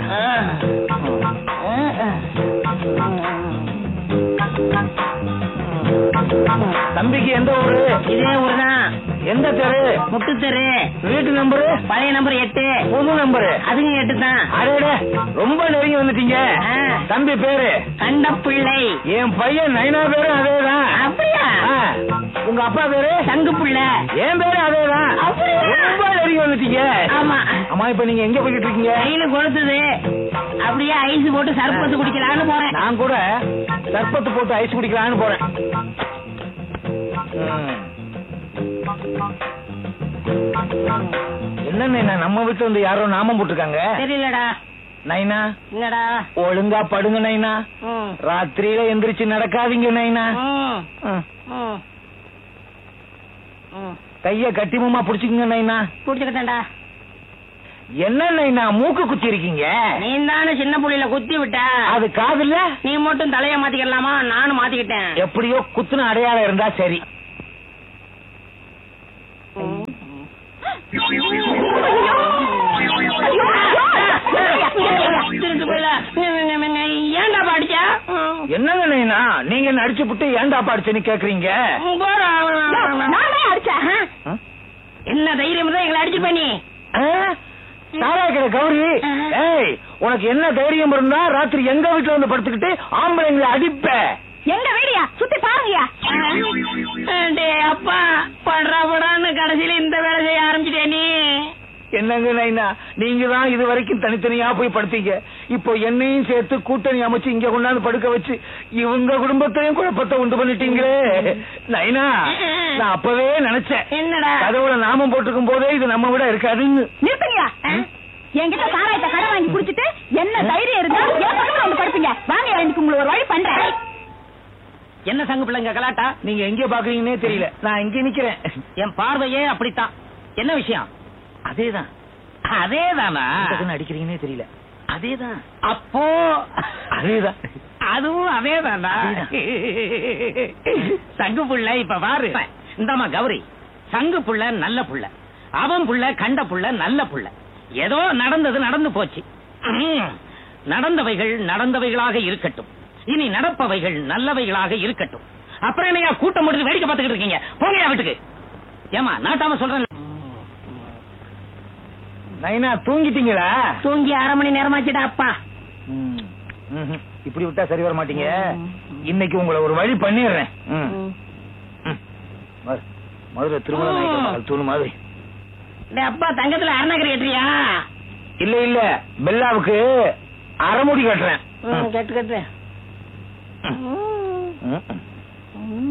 தம்பிக்கு எந்த ஊரு இதே ஊர்தான் எந்த தெரு முட்டு தெரு வீட்டு நம்பரு பழைய நம்பர் எட்டு புது நம்பரு அதுங்க எட்டு தான் அடேடே ரொம்ப நெருங்கி வந்துட்டீங்க ஆ. தம்பி பேரு கண்ட பிள்ளை என் பையன் நைனா பேரு அதேதான் அப்படியா ஆ. உங்க அப்பா பேரு தங்கு பிள்ளை என் பேரு அதேதான் அப்படியா? ரொம்ப நெருங்கி வந்துட்டீங்க ஆமா அம்மா இப்ப நீங்க எங்க போய்கிட்டு இருக்கீங்க கையில கொளுத்துது அப்படியே ஐஸ் போட்டு சர்பத்து குடிக்கலான்னு போறேன் நான் கூட சர்பத்து போட்டு ஐஸ் குடிக்கலாம்னு போறேன் ம். என்ன நைனா நம்ம வீட்டுல வந்து யாரோ நாமம் போட்டிருக்காங்க தெரியலடா நைனா என்னடா ஒழுங்கா படுங்க நைனா ம். ராத்திரியில எந்திரிச்சு நடக்காதீங்க நைனா ம். ம். ம். ம். கைய கட்டிமமா புடிச்சுக்குங்க நைனா குடிச்சுக்கிட்டேன்டா என்ன நைனா மூக்கு குத்தி இருக்கீங்க நீ தானே சின்ன புள்ளையில குத்தி விட்ட அது காதுல நீ மட்டும் தலைய மாத்திக்கலாமா நானும் மாத்திக்கிட்டேன் எப்படியோ குத்துன அடையாளம் இருந்தா சரி திருட்டு போயில ஏன்டா படிச்சா என்னங்க நைனா நீங்க என்ன அடிச்சு புட்டு ஏன்டா பாடிச்சுன்னு கேக்குறீங்க நானே அடிச்சேன் ஆ? என்ன தைரியம் தான் எங்களை அடிச்சு பண்ணி ஆ? சாராய கடை கௌரி ஏய் உனக்கு என்ன தைரியம் இருந்தா ராத்திரி எங்க வீட்டுல வந்து படுத்துக்கிட்டு ஆம்பளைங்களை அடிப்ப எங்க வீடியா சுத்தி பாருங்கயா டேய் அப்பா படுறா படான்னு கடைசியில இந்த வேலை செய்ய ஆரம்பிச்சிட்டே நீ என்னங்க நைனா நீங்க தான் இது வரைக்கும் தனித்தனியா போய் படுத்தீங்க இப்போ என்னையும் சேர்த்து கூட்டணி அமைச்சு இங்க கொண்டாந்து படுக்க வச்சு இவங்க குடும்பத்தையும் குழப்பத்தை உண்டு பண்ணிட்டீங்களே நைனா நான் அப்பவே நினைச்சேன் என்னடா கதவுல நாமம் போட்டிருக்கும் போதே இது நம்ம விட இருக்காதுன்னு நிறுத்துங்கயா என்கிட்ட சாராயத்தை கடை வாங்கி குடிச்சிட்டு என்ன தைரியம் இருந்தா என் பக்கத்துல வந்து படுப்பீங்க வாங்க எனக்கு உங்களுக்கு ஒரு வழி பண்றேன் என்ன சங்கு பிள்ளைங்க கலாட்டா நீங்க எங்க பாக்குறீங்கன்னே தெரியல நான் இங்க நிக்கிறேன் என் பார்வையே அப்படித்தான் என்ன விஷயம் அதேதான் அதேதானா எதுக்குன்னு அடிக்கிறீங்கன்னே தெரியல அதேதான் அப்போ அதேதான் அதுவும் அதேதானா சங்கு புள்ள இப்ப பாரு இந்தாமா கௌரி சங்கு புள்ள நல்ல புள்ள அவன் புள்ள கண்ட புள்ள நல்ல புள்ள ஏதோ நடந்தது நடந்து போச்சு ம். நடந்தவைகள் நடந்தவைகளாக இருக்கட்டும் இனி நடப்பவைகள் நல்லவைகளாக இருக்கட்டும் அப்புறம் என்னையா கூட்டம் முடிஞ்சு வேடிக்கை பார்த்துக்கிட்டு இருக்கீங்க போங்கயா வீட்டுக்கு ஏமா நாட்டாம சொல்றேன் நைனா தூங்கிட்டீங்களா தூங்கி அரை மணி நேரமாச்சுடா அப்பா ம். ம்ஹும். இப்படி விட்டா சரி வர மாட்டீங்க இன்னைக்கு உங்களை ஒரு வழி பண்ணிடுறேன் ம். ம். மது- மதுரை திருமண நாயக்கர் மகள் தூணு மாதிரி டேய் அப்பா தங்கத்துல அருணாகரி கட்டுறியா இல்ல இல்ல பெல்லாவுக்கு அரைமுடி கட்டுறேன் ம். கட்டு கட்டு ம். ம்.